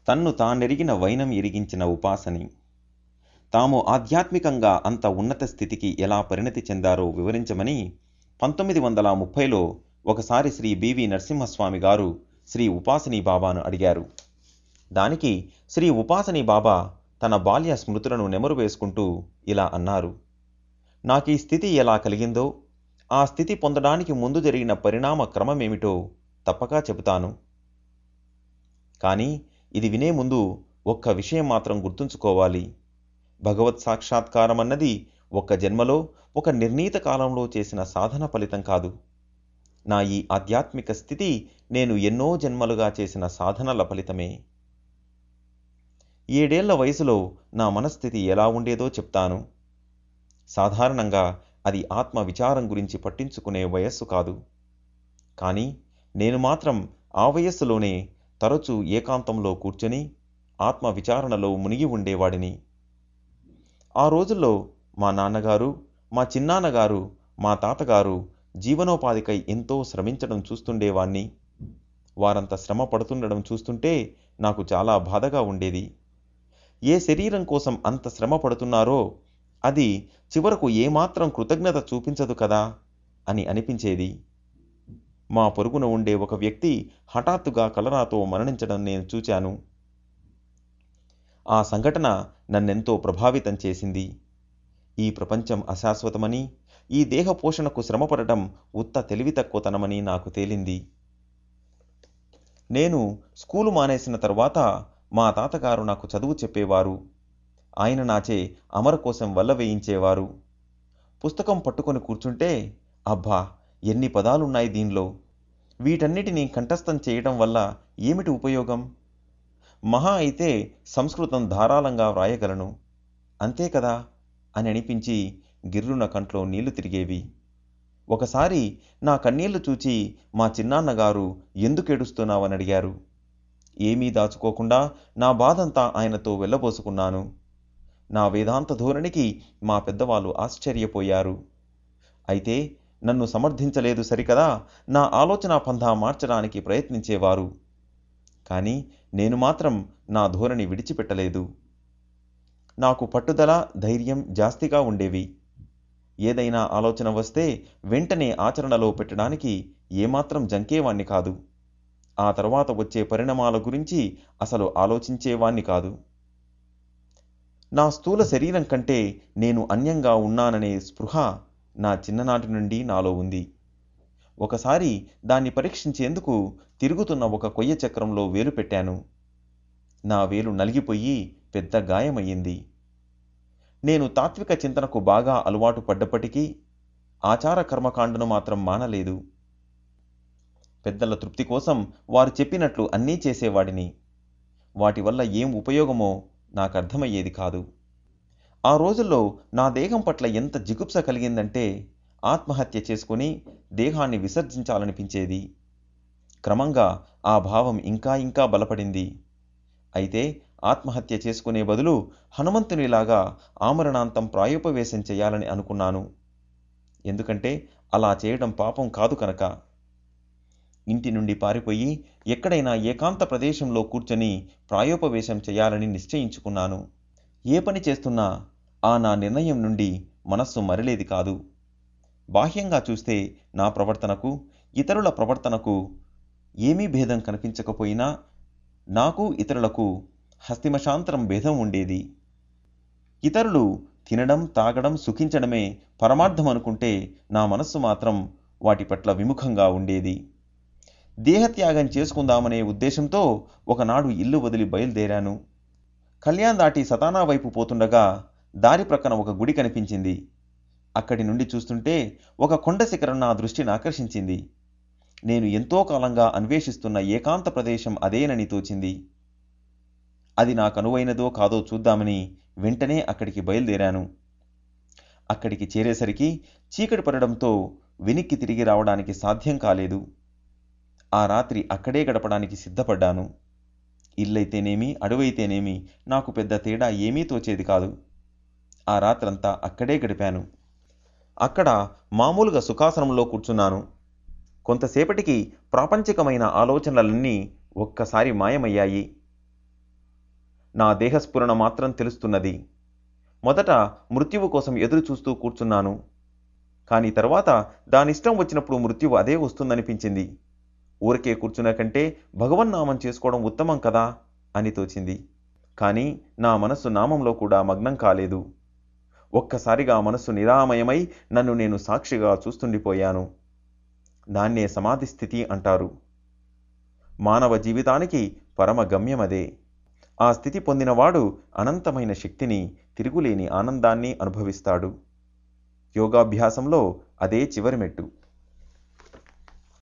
తన్ను తానెరిగిన వైనం ఎరిగించిన ఉపాసని తాము ఆధ్యాత్మికంగా అంత ఉన్నత స్థితికి ఎలా పరిణతి చెందారో వివరించమని పంతొమ్మిది వందల ముప్పైలో ఒకసారి శ్రీ బివి నరసింహస్వామి గారు శ్రీ ఉపాసనీ బాబాను అడిగారు దానికి శ్రీ ఉపాసనీ బాబా తన బాల్య స్మృతులను నెమరు వేసుకుంటూ ఇలా అన్నారు నాకు ఈ స్థితి ఎలా కలిగిందో ఆ స్థితి పొందడానికి ముందు జరిగిన పరిణామ క్రమమేమిటో తప్పక చెబుతాను కానీ ఇది వినే ముందు ఒక్క విషయం మాత్రం గుర్తుంచుకోవాలి భగవత్ సాక్షాత్కారం అన్నది ఒక్క జన్మలో ఒక నిర్ణీత కాలంలో చేసిన సాధన ఫలితం కాదు నా ఈ ఆధ్యాత్మిక స్థితి నేను ఎన్నో జన్మలుగా చేసిన సాధనల ఫలితమే ఏడేళ్ల వయసులో నా మనస్థితి ఎలా ఉండేదో చెప్తాను సాధారణంగా అది ఆత్మ విచారం గురించి పట్టించుకునే వయస్సు కాదు కానీ నేను మాత్రం ఆ వయస్సులోనే తరచూ ఏకాంతంలో కూర్చొని ఆత్మ విచారణలో మునిగి ఉండేవాడిని ఆ రోజుల్లో మా నాన్నగారు మా చిన్నాన్నగారు మా తాతగారు జీవనోపాధికై ఎంతో శ్రమించడం చూస్తుండేవాణ్ణి వారంత శ్రమ పడుతుండడం చూస్తుంటే నాకు చాలా బాధగా ఉండేది ఏ శరీరం కోసం అంత శ్రమ పడుతున్నారో అది చివరకు ఏమాత్రం కృతజ్ఞత చూపించదు కదా అని అనిపించేది మా పొరుగున ఉండే ఒక వ్యక్తి హఠాత్తుగా కలరాతో మరణించడం నేను చూచాను ఆ సంఘటన నన్నెంతో ప్రభావితం చేసింది ఈ ప్రపంచం అశాశ్వతమని ఈ దేహ పోషణకు శ్రమపడటం ఉత్త తెలివి తక్కువతనమని నాకు తేలింది నేను స్కూలు మానేసిన తర్వాత మా తాతగారు నాకు చదువు చెప్పేవారు ఆయన నాచే అమర కోసం వల్ల వేయించేవారు పుస్తకం పట్టుకొని కూర్చుంటే అబ్బా ఎన్ని పదాలున్నాయి దీనిలో వీటన్నిటినీ కంఠస్థం చేయడం వల్ల ఏమిటి ఉపయోగం మహా అయితే సంస్కృతం ధారాళంగా వ్రాయగలను అంతే కదా అని అనిపించి గిర్రున కంట్లో నీళ్లు తిరిగేవి ఒకసారి నా కన్నీళ్లు చూచి మా చిన్నాన్నగారు ఎందుకు ఏడుస్తున్నావని అడిగారు ఏమీ దాచుకోకుండా నా బాధంతా ఆయనతో వెళ్ళబోసుకున్నాను నా వేదాంత ధోరణికి మా పెద్దవాళ్ళు ఆశ్చర్యపోయారు అయితే నన్ను సమర్థించలేదు సరికదా నా ఆలోచన పంధా మార్చడానికి ప్రయత్నించేవారు కానీ నేను మాత్రం నా ధోరణి విడిచిపెట్టలేదు నాకు పట్టుదల ధైర్యం జాస్తిగా ఉండేవి ఏదైనా ఆలోచన వస్తే వెంటనే ఆచరణలో పెట్టడానికి ఏమాత్రం జంకేవాణ్ణి కాదు ఆ తర్వాత వచ్చే పరిణామాల గురించి అసలు ఆలోచించేవాణ్ణి కాదు నా స్థూల శరీరం కంటే నేను అన్యంగా ఉన్నాననే స్పృహ నా చిన్ననాటి నుండి నాలో ఉంది ఒకసారి దాన్ని పరీక్షించేందుకు తిరుగుతున్న ఒక కొయ్య చక్రంలో వేలు పెట్టాను నా వేలు నలిగిపోయి పెద్ద గాయమయ్యింది నేను తాత్విక చింతనకు బాగా అలవాటు పడ్డప్పటికీ ఆచార కర్మకాండను మాత్రం మానలేదు పెద్దల తృప్తి కోసం వారు చెప్పినట్లు అన్నీ చేసేవాడిని వాటి వల్ల ఏం ఉపయోగమో నాకు అర్థమయ్యేది కాదు ఆ రోజుల్లో నా దేహం పట్ల ఎంత జిగుప్స కలిగిందంటే ఆత్మహత్య చేసుకుని దేహాన్ని విసర్జించాలనిపించేది క్రమంగా ఆ భావం ఇంకా ఇంకా బలపడింది అయితే ఆత్మహత్య చేసుకునే బదులు హనుమంతునిలాగా ఆమరణాంతం ప్రాయోపవేశం చేయాలని అనుకున్నాను ఎందుకంటే అలా చేయడం పాపం కాదు కనుక ఇంటి నుండి పారిపోయి ఎక్కడైనా ఏకాంత ప్రదేశంలో కూర్చొని ప్రాయోపవేశం చేయాలని నిశ్చయించుకున్నాను ఏ పని చేస్తున్నా ఆ నా నిర్ణయం నుండి మనస్సు మరలేది కాదు బాహ్యంగా చూస్తే నా ప్రవర్తనకు ఇతరుల ప్రవర్తనకు ఏమీ భేదం కనిపించకపోయినా నాకు ఇతరులకు హస్తిమశాంతరం భేదం ఉండేది ఇతరులు తినడం తాగడం సుఖించడమే పరమార్థం అనుకుంటే నా మనస్సు మాత్రం వాటి పట్ల విముఖంగా ఉండేది దేహత్యాగం చేసుకుందామనే ఉద్దేశంతో ఒకనాడు ఇల్లు వదిలి బయలుదేరాను కళ్యాణ్ దాటి సతానా వైపు పోతుండగా దారి ప్రక్కన ఒక గుడి కనిపించింది అక్కడి నుండి చూస్తుంటే ఒక కొండ శిఖరం నా దృష్టిని ఆకర్షించింది నేను ఎంతో కాలంగా అన్వేషిస్తున్న ఏకాంత ప్రదేశం అదేనని తోచింది అది నాకు అనువైనదో కాదో చూద్దామని వెంటనే అక్కడికి బయలుదేరాను అక్కడికి చేరేసరికి చీకటి పడడంతో వెనక్కి తిరిగి రావడానికి సాధ్యం కాలేదు ఆ రాత్రి అక్కడే గడపడానికి సిద్ధపడ్డాను ఇల్లైతేనేమి అడవైతేనేమి నాకు పెద్ద తేడా ఏమీ తోచేది కాదు ఆ రాత్రంతా అక్కడే గడిపాను అక్కడ మామూలుగా సుఖాసనంలో కూర్చున్నాను కొంతసేపటికి ప్రాపంచికమైన ఆలోచనలన్నీ ఒక్కసారి మాయమయ్యాయి నా దేహస్ఫురణ మాత్రం తెలుస్తున్నది మొదట మృత్యువు కోసం ఎదురు చూస్తూ కూర్చున్నాను కానీ తర్వాత దానిష్టం వచ్చినప్పుడు మృత్యువు అదే వస్తుందనిపించింది ఊరికే కూర్చున్న కంటే భగవన్నామం చేసుకోవడం ఉత్తమం కదా అని తోచింది కానీ నా మనస్సు నామంలో కూడా మగ్నం కాలేదు ఒక్కసారిగా మనస్సు నిరామయమై నన్ను నేను సాక్షిగా చూస్తుండిపోయాను దాన్నే సమాధి స్థితి అంటారు మానవ జీవితానికి పరమ గమ్యమదే ఆ స్థితి పొందినవాడు అనంతమైన శక్తిని తిరుగులేని ఆనందాన్ని అనుభవిస్తాడు యోగాభ్యాసంలో అదే చివరి మెట్టు